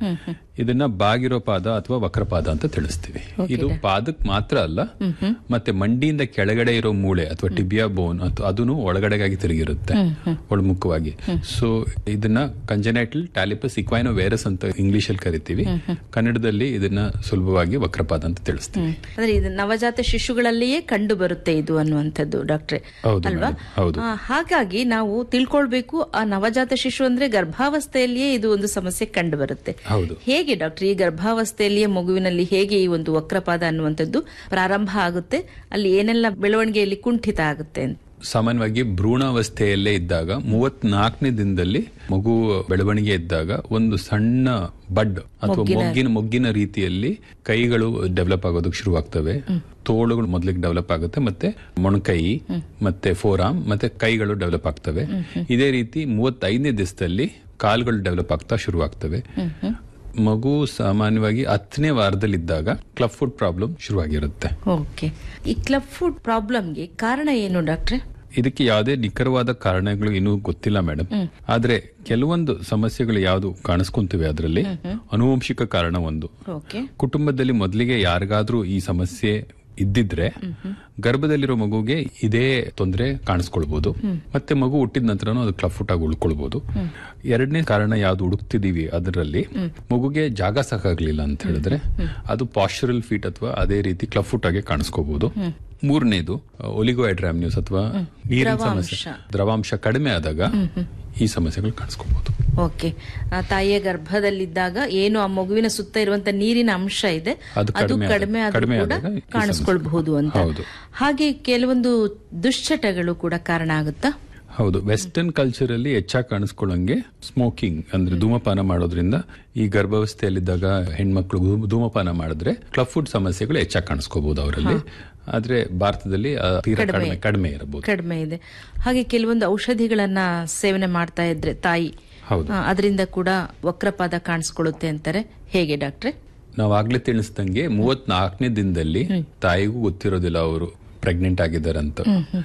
ಇದನ್ನ ಬಾಗಿರೋ ಪಾದ ಅಥವಾ ವಕ್ರಪಾದ ಅಂತ ತಿಳಿಸ್ತೀವಿ ಇದು ಪಾದಕ್ ಮಾತ್ರ ಅಲ್ಲ ಮತ್ತೆ ಮಂಡಿಯಿಂದ ಕೆಳಗಡೆ ಇರೋ ಮೂಳೆ ಅಥವಾ ಟಿಬಿಯಾ ಬೋನ್ ಅಥವಾ ಅದನ್ನು ಒಳಗಡೆಗಾಗಿ ತಿರುಗಿರುತ್ತೆ ಒಳಮುಖವಾಗಿ ಸೊ ಇದನ್ನ ಕಂಜನೈಟಲ್ ಟ್ಯಾಲಿಪಸ್ ಇಕ್ವೈನೋ ವೈರಸ್ ಅಂತ ಇಂಗ್ಲಿಷ್ ಅಲ್ಲಿ ಕರಿತೀವಿ ಕನ್ನಡದಲ್ಲಿ ಇದನ್ನ ಸುಲಭವಾಗಿ ವಕ್ರಪಾದ ಅಂತ ತಿಳಿಸ್ತೀವಿ ಅಂದ್ರೆ ಇದು ನವಜಾತ ಶಿಶುಗಳಲ್ಲಿಯೇ ಕಂಡು ಬರುತ್ತೆ ಇದು ಅನ್ನುವಂಥದ್ದು ಡಾಕ್ಟ್ರೆ ಹೌದು ಅಲ್ವಾ madam, ಹೌದು. ಆ, ಹಾಗಾಗಿ ನಾವು ತಿಳ್ಕೊಳ್ಬೇಕು ಆ ನವಜಾತ ಶಿಶು ಅಂದ್ರೆ ಗರ್ಭಾವಸ್ಥೆಯಲ್ಲಿಯೇ ಇದು ಒಂದು ಸಮಸ್ಯೆ ಕಂಡು ಬರುತ್ತೆ ಹೌದು ಹೇಗೆ ಡಾಕ್ಟರ್ ಈ ಗರ್ಭಾವಸ್ಥೆಯಲ್ಲಿಯೇ ಮಗುವಿನಲ್ಲಿ ಹೇಗೆ ಈ ಒಂದು ವಕ್ರಪಾದ ಅನ್ನುವಂಥದ್ದು ಪ್ರಾರಂಭ ಆಗುತ್ತೆ ಅಲ್ಲಿ ಏನೆಲ್ಲ ಬೆಳವಣಿಗೆಯಲ್ಲಿ ಕುಂಠಿತ ಆಗುತ್ತೆ ಅಂತ ಸಾಮಾನ್ಯವಾಗಿ ಭ್ರೂಣಾವಸ್ಥೆಯಲ್ಲೇ ಇದ್ದಾಗ ಮೂವತ್ನಾಲ್ಕನೇ ದಿನದಲ್ಲಿ ಮಗು ಬೆಳವಣಿಗೆ ಇದ್ದಾಗ ಒಂದು ಸಣ್ಣ ಬಡ್ ಅಥವಾ ಮೊಗ್ಗಿನ ಮೊಗ್ಗಿನ ರೀತಿಯಲ್ಲಿ ಕೈಗಳು ಡೆವಲಪ್ ಆಗೋದಕ್ಕೆ ಶುರುವಾಗ್ತವೆ ತೋಳುಗಳು ಮೊದಲಿಗೆ ಡೆವಲಪ್ ಆಗುತ್ತೆ ಮತ್ತೆ ಮೊಣಕೈ ಮತ್ತೆ ಫೋರಾಮ್ ಮತ್ತೆ ಕೈಗಳು ಡೆವಲಪ್ ಆಗ್ತವೆ ಇದೇ ರೀತಿ ಮೂವತ್ತೈದನೇ ದಿವಸದಲ್ಲಿ ಕಾಲುಗಳು ಡೆವಲಪ್ ಆಗ್ತಾ ಶುರುವಾಗ್ತವೆ ಮಗು ಸಾಮಾನ್ಯವಾಗಿ ಹತ್ತನೇ ವಾರದಲ್ಲಿದ್ದಾಗ ಕ್ಲಬ್ ಫುಡ್ ಪ್ರಾಬ್ಲಮ್ ಶುರುವಾಗಿರುತ್ತೆ ಓಕೆ ಈ ಕ್ಲಬ್ ಫುಡ್ ಪ್ರಾಬ್ಲಮ್ಗೆ ಕಾರಣ ಏನು ಡಾಕ್ಟ್ರೆ ಇದಕ್ಕೆ ಯಾವುದೇ ನಿಖರವಾದ ಕಾರಣಗಳು ಇನ್ನೂ ಗೊತ್ತಿಲ್ಲ ಮೇಡಮ್ ಆದ್ರೆ ಕೆಲವೊಂದು ಸಮಸ್ಯೆಗಳು ಯಾವುದು ಕಾಣಿಸ್ಕೊಂತಿವೆ ಅದರಲ್ಲಿ ಅನುವಂಶಿಕ ಕಾರಣ ಒಂದು ಓಕೆ ಕುಟುಂಬದಲ್ಲಿ ಮೊದಲಿಗೆ ಯಾರಿಗಾದ್ರೂ ಈ ಸಮಸ್ಯೆ ಇದ್ದಿದ್ರೆ ಗರ್ಭದಲ್ಲಿರೋ ಮಗುಗೆ ಇದೇ ತೊಂದರೆ ಕಾಣಿಸ್ಕೊಳ್ಬಹುದು ಮತ್ತೆ ಮಗು ಹುಟ್ಟಿದ ನಂತರನೂ ಅದು ಕ್ಲಫ್ಟ್ ಆಗಿ ಉಳ್ಕೊಳ್ಬಹುದು ಎರಡನೇ ಕಾರಣ ಯಾವ್ದು ಹುಡುಕ್ತಿದೀವಿ ಅದರಲ್ಲಿ ಮಗುಗೆ ಜಾಗ ಸಾಕಾಗ್ಲಿಲ್ಲ ಅಂತ ಹೇಳಿದ್ರೆ ಅದು ಪಾಶ್ಚರಲ್ ಫೀಟ್ ಅಥವಾ ಅದೇ ರೀತಿ ಕ್ಲಫ್ಟ್ ಆಗಿ ಕಾಣಿಸ್ಕೋಬಹುದು ಮೂರನೇದು ಒಲಿಗೋಹೈಡ್ರಾಮ್ನ್ಯೂಸ್ ಅಥವಾ ನೀರಿನ ಸಮಸ್ಯೆ ದ್ರವಾಂಶ ಕಡಿಮೆ ಆದಾಗ ಈ ಸಮಸ್ಯೆಗಳು ಕಾಣಿಸ್ಕೋಬಹುದು ಓಕೆ ಆ ತಾಯಿಯ ಗರ್ಭದಲ್ಲಿದ್ದಾಗ ಏನು ಆ ಮಗುವಿನ ಸುತ್ತ ಇರುವಂತ ನೀರಿನ ಅಂಶ ಇದೆ ಅದು ಅದು ಕಡಿಮೆ ಆದ- ಕಡಿಮೆ ಆದ್ರೂ ಕಡಿಮೆ ಕೂಡ ಆದಾಗ ಈ ಸಮಸ್ಯೆ. ಕಾಣಿಸ್ಕೊಳ್ಬಹುದು ಅಂತ ಹೌದು. ಹಾಗೆ ಕೆಲವೊಂದು ದುಶ್ಚಟಗಳು ಕೂಡ ಕಾರಣ ಆಗುತ್ತಾ ಹೌದು ವೆಸ್ಟರ್ನ್ ಕಲ್ಚರ್ ಅಲ್ಲಿ ಹೆಚ್ಚಾಗಿ ಕಾಣಿಸ್ಕೊಳ್ಳಂಗೆ ಸ್ಮೋಕಿಂಗ್ ಅಂದ್ರೆ ಧೂಮಪಾನ ಮಾಡೋದ್ರಿಂದ ಈ ಗರ್ಭಾವಸ್ಥೆಯಲ್ಲಿದ್ದಾಗ ಹೆಣ್ಮಕ್ಳು ಧೂ- ಧೂಮಪಾನ ಮಾಡಿದ್ರೆ ಕ್ಲಬ್ ಫುಡ್ ಸಮಸ್ಯೆಗಳು ಹೆಚ್ಚಾಗಿ ಕಾಣಿಸ್ಕೋಬಹುದು ಅವರಲ್ಲಿ ಆದ್ರೆ ಭಾರತದಲ್ಲಿ ಆ, ತೀರಾ ಕಡಿಮೆ ಕಡಿಮೆ ಇರಬಹುದು ಕಡಿಮೆ ಇದೆ ಹಾಗೆ ಕೆಲವೊಂದು ಔಷಧಿಗಳನ್ನ ಸೇವನೆ ಮಾಡ್ತಾ ಇದ್ರೆ ತಾಯಿ ಹೌದು ಆ, ಅದರಿಂದ ಕೂಡ ವಕ್ರಪಾದ ಕಾಣಿಸ್ಕೊಳ್ಳುತ್ತೆ ಅಂತಾರೆ ಹೇಗೆ ಡಾಕ್ಟ್ರೆ ನಾವು ಆಗ್ಲೇ ತಿಳಿಸ್ದಂಗೆ ಮೂವತ್ನಾಲ್ಕನೇ ದಿನದಲ್ಲಿ ತಾಯಿಗೂ ಗೊತ್ತಿರೋದಿಲ್ಲ ಅವರು ಪ್ರೆಗ್ನೆಂಟ್ ಆಗಿದ್ದಾರೆ ಅಂತ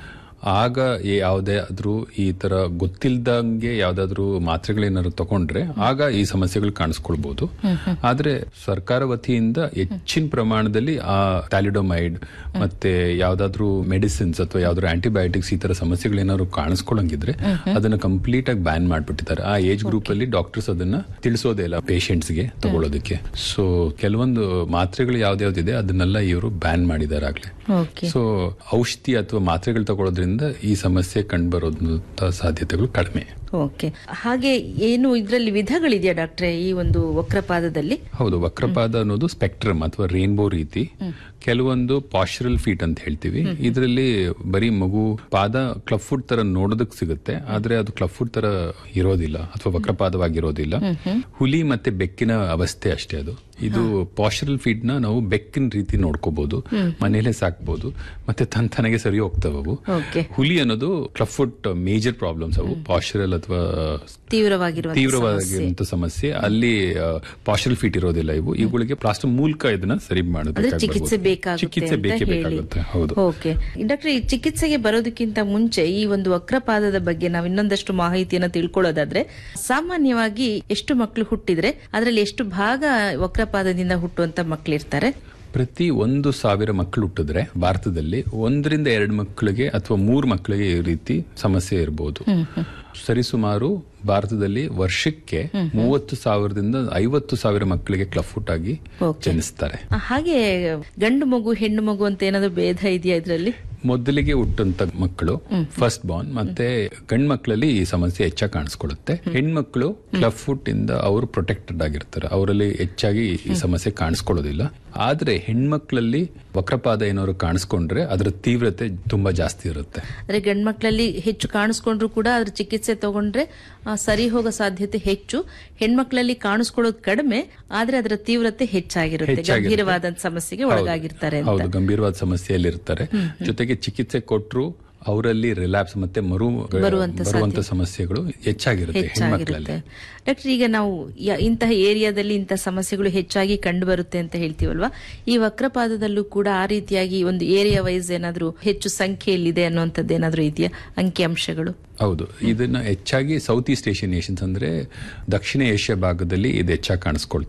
ಆಗ ಯಾವುದೇ ಆದ್ರೂ ಈ ತರ ಗೊತ್ತಿಲ್ದಂಗೆ ಯಾವ್ದಾದ್ರು ಮಾತ್ರೆಗಳೇನಾದ್ರು ತಗೊಂಡ್ರೆ ಆಗ ಈ ಸಮಸ್ಯೆಗಳು ಕಾಣಿಸ್ಕೊಳ್ಬಹುದು ಆದ್ರೆ ಸರ್ಕಾರ ವತಿಯಿಂದ ಹೆಚ್ಚಿನ ಪ್ರಮಾಣದಲ್ಲಿ ಆ ಟ್ಯಾಲಿಡೋಮೈಡ್ ಮತ್ತೆ ಯಾವ್ದಾದ್ರು ಮೆಡಿಸಿನ್ಸ್ ಅಥವಾ ಯಾವ್ದಾದ್ರು ಆಂಟಿಬಯೋಟಿಕ್ಸ್ ಈ ತರ ಸಮಸ್ಯೆಗಳೇನಾದ್ರು ಕಾಣಿಸ್ಕೊಳಂಗಿದ್ರೆ ಅದನ್ನ ಕಂಪ್ಲೀಟ್ ಆಗಿ ಬ್ಯಾನ್ ಮಾಡ್ಬಿಟ್ಟಿದ್ದಾರೆ ಆ ಏಜ್ ಗ್ರೂಪ್ ಅಲ್ಲಿ ಡಾಕ್ಟರ್ಸ್ ಅದನ್ನ ತಿಳಿಸೋದೇ ಇಲ್ಲ patients ಗೆ ತಗೊಳ್ಳೋದಕ್ಕೆ ಸೊ ಕೆಲವೊಂದು ಮಾತ್ರೆಗಳು ಯಾವ್ದ್ಯಾವ್ದಿದೆ ಅದನ್ನೆಲ್ಲ ಇವರು ಬ್ಯಾನ್ ಮಾಡಿದ್ದಾರೆ ಆಗ್ಲೇ ಓಕೆ ಸೊ ಔಷಧಿ ಅಥವಾ ಮಾತ್ರೆಗಳು ತಗೊಳ್ಳೋದ್ರಿಂದ ಈ ಸಮಸ್ಯೆ ಕಂಡುಬರೋದಂತ ಸಾಧ್ಯತೆಗಳು ಕಡಿಮೆ ಓಕೆ ಹಾಗೆ ಏನು ಇದರಲ್ಲಿ ವಿಧಗಳಿದೆಯಾ ಡಾಕ್ಟ್ರೆ ಈ ಒಂದು ವಕ್ರಪಾದದಲ್ಲಿ ಹೌದು ವಕ್ರಪಾದ ಅನ್ನೋದು ಸ್ಪೆಕ್ಟ್ರಮ್ ಅಥವಾ ರೇನ್ಬೋ ರೀತಿ ಕೆಲವೊಂದು ಪಾಶ್ಚರಲ್ ಫೀಟ್ ಅಂತ ಹೇಳ್ತೀವಿ ಇದರಲ್ಲಿ ಬರೀ ಮಗು ಪಾದ ಕ್ಲಬ್ ಫುಡ್ ತರ ನೋಡೋದಕ್ ಸಿಗುತ್ತೆ ಆದ್ರೆ ಅದು ಕ್ಲಬ್ ಫುಡ್ ತರ ಇರೋದಿಲ್ಲ ಅಥವಾ ವಕ್ರಪಾದವಾಗಿರೋದಿಲ್ಲ ಹುಲಿ ಮತ್ತೆ ಬೆಕ್ಕಿನ ಅವಸ್ಥೆ ಅಷ್ಟೇ ಅದು ಇದು ಪಾಶ್ಚರಲ್ ಫೀಟ್ ನ ನಾವು ಬೆಕ್ಕಿನ ರೀತಿ ನೋಡ್ಕೋಬಹುದು ಮನೇಲೆ ಸಾಕ್ಬಹುದು ಮತ್ತೆ ತನ್ನತನಗೆ ಸರಿ ಹೋಗ್ತವೆ ಅವು ಓಕೆ ಹುಲಿ ಅನ್ನೋದು ಕ್ಲಬ್ ಫುಟ್ ಮೇಜರ್ ಪ್ರಾಬ್ಲಮ್ಸ್ ಅವು ಪಾಶ್ಚರಲ್ ಅಥವಾ ತೀವ್ರವಾಗಿರುವ ತೀವ್ರವಾಗಿರುವಂತ ಸಮಸ್ಯೆ ಅಲ್ಲಿ ಪಾಶ್ಚರಲ್ ಫೀಟ್ ಇರೋದಿಲ್ಲ ಇವು ಇವುಗಳಿಗೆ ಪ್ಲಾಸ್ಟರ್ ಮೂಲಕ ಇದನ್ನ ಸರಿ ಅಂದ್ರೆ ಚಿಕಿತ್ಸೆ ಮಾಡಬೇಕು ಬೇಕಾಗುತ್ತೆ ಚಿಕಿತ್ಸೆ ಅಂತ ಬೇಕೇ ಹೇಳಿ ಬೇಕಾಗುತ್ತೆ ಹೌದು ಓಕೆ ಡಾಕ್ಟರ್ ಈ ಚಿಕಿತ್ಸೆಗೆ ಬರೋದಕ್ಕಿಂತ ಮುಂಚೆ ಈ ಒಂದು ವಕ್ರಪಾದದ ಬಗ್ಗೆ ನಾವು ಇನ್ನೊಂದಷ್ಟು ಮಾಹಿತಿಯನ್ನ ತಿಳ್ಕೊಳ್ಳೋದಾದ್ರೆ ಸಾಮಾನ್ಯವಾಗಿ ಎಷ್ಟು ಮಕ್ಕಳು ಹುಟ್ಟಿದ್ರೆ ಅದರಲ್ಲಿ ಎಷ್ಟು ಭಾಗ ವಕ್ರಪಾದದಿಂದ ಹುಟ್ಟುವಂತ ಮಕ್ಕಳಿರ್ತಾರೆ ಪ್ರತಿ ಒಂದು ಸಾವಿರ ಮಕ್ಕಳು ಹುಟ್ಟಿದ್ರೆ ಭಾರತದಲ್ಲಿ ಒಂದರಿಂದ ಎರಡು ಮಕ್ಕಳಿಗೆ ಅಥವಾ ಮೂರು ಮಕ್ಕಳಿಗೆ ಈ ರೀತಿ ಸಮಸ್ಯೆ ಇರಬಹುದು ಸರಿಸುಮಾರು ಭಾರತದಲ್ಲಿ ವರ್ಷಕ್ಕೆ ಮೂವತ್ತು ಸಾವಿರದಿಂದ ಐವತ್ತು ಸಾವಿರ ಮಕ್ಕಳಿಗೆ ಕ್ಲಫ್ಟ್ ಆಗಿ Okay. ಜನಿಸ್ತಾರೆ ಆ, ಹಾಗೆ ಗಂಡು ಮಗು ಹೆಣ್ಣು ಮಗು ಅಂತ ಏನಾದ್ರು ಭೇದ ಇದೆಯಾ ಇದರಲ್ಲಿ ಮೊದಲಿಗೆ ಹುಟ್ಟಂತ ಮಕ್ಕಳು ಫಸ್ಟ್ ಬಾರ್ನ್ ಮತ್ತೆ ಗಂಡ್ ಮಕ್ಕಳಲ್ಲಿ ಈ ಸಮಸ್ಯೆ ಹೆಚ್ಚಾಗಿ ಕಾಣಿಸ್ಕೊಳ್ಳುತ್ತೆ ಹೆಣ್ಮಕ್ಳು ಕ್ಲಬ್ ಫುಟ್ ಇಂದ ಅವರು ಪ್ರೊಟೆಕ್ಟೆಡ್ ಆಗಿರ್ತಾರೆ ಅವರಲ್ಲಿ ಹೆಚ್ಚಾಗಿ ಈ ಸಮಸ್ಯೆ ಕಾಣಿಸ್ಕೊಳ್ಳೋದಿಲ್ಲ ಆದ್ರೆ ಹೆಣ್ಮಕ್ಳಲ್ಲಿ ವಕ್ರಪಾದ ಏನಾದ್ರು ಕಾಣಿಸ್ಕೊಂಡ್ರೆ ಅದರ ತೀವ್ರತೆ ತುಂಬಾ ಜಾಸ್ತಿ ಇರುತ್ತೆ ಅಂದ್ರೆ ಗಂಡು ಮಕ್ಕಳಲ್ಲಿ ಹೆಚ್ಚು ಕಾಣಿಸ್ಕೊಂಡ್ರು ಕೂಡ ಅದ್ರ ಚಿಕಿತ್ಸೆ ತಗೊಂಡ್ರೆ ಆ, ಸರಿ ಹೋಗೋ ಸಾಧ್ಯತೆ ಹೆಚ್ಚು ಹೆಣ್ಮಕ್ಳಲ್ಲಿ ಕಾಣಿಸ್ಕೊಳ್ಳೋದು ಕಡಿಮೆ ಆದ್ರೆ ಅದರ ತೀವ್ರತೆ ಹೆಚ್ಚಾಗಿರುತ್ತೆ ಹೆಚ್ಚಾಗಿರುತ್ತೆ. ಗಂಭೀರವಾದ ಸಮಸ್ಯೆಗೆ ಒಳಗಾಗಿರ್ತಾರೆ ಅಂತ ಹೌದು ಗಂಭೀರವಾದ ಸಮಸ್ಯೆಯಲ್ಲಿ ಇರ್ತಾರೆ ಜೊತೆಗೆ ಚಿಕಿತ್ಸೆ ಕೊಟ್ಟರು ಅವರಲ್ಲಿ ರಿಲ್ಯಾಪ್ಸ್ ಮತ್ತೆ ಮರು ಬರುವಂತ ಬರುವಂತ ಸಮಸ್ಯೆಗಳು ಹೆಚ್ಚಾಗಿರುತ್ತೆ ಹೆಣ್ಮಕ್ಳಲ್ಲಿ ಹೆಚ್ಚಾಗಿರುತ್ತೆ ಡಾಕ್ಟರ್ ಈಗ ನಾವು ಯ- ಇಂತಹ ಏರಿಯಾದಲ್ಲಿ ಇಂತಹ ಸಮಸ್ಯೆಗಳು ಹೆಚ್ಚಾಗಿ ಕಂಡು ಬರುತ್ತೆ ಅಂತ ಹೇಳ್ತೀವಲ್ವಾ ಈ ವಕ್ರಪಾದದಲ್ಲೂ ಕೂಡ ಆ ರೀತಿಯಾಗಿ ಒಂದು ಏರಿಯಾ ವೈಸ್ ಏನಾದ್ರೂ ಹೆಚ್ಚು ಸಂಖ್ಯೆಯಲ್ಲಿದೆ ಅನ್ನುವಂಥದ್ದು ಏನಾದ್ರೂ ಇದೆಯಾ ಅಂಕಿಅಂಶಗಳು ಹೌದು ಇದನ್ನ ಹೆಚ್ಚಾಗಿ ಸೌತ್ ಈಸ್ಟ್ ಏಷ್ಯನ್ ನೇಷನ್ಸ್ ಅಂದ್ರೆ ದಕ್ಷಿಣ ಏಷ್ಯಾ ಭಾಗದಲ್ಲಿ ಇದು ಹೆಚ್ಚಾಗಿ ಕಾಣಿಸ್ಕೊಳ್ತಾ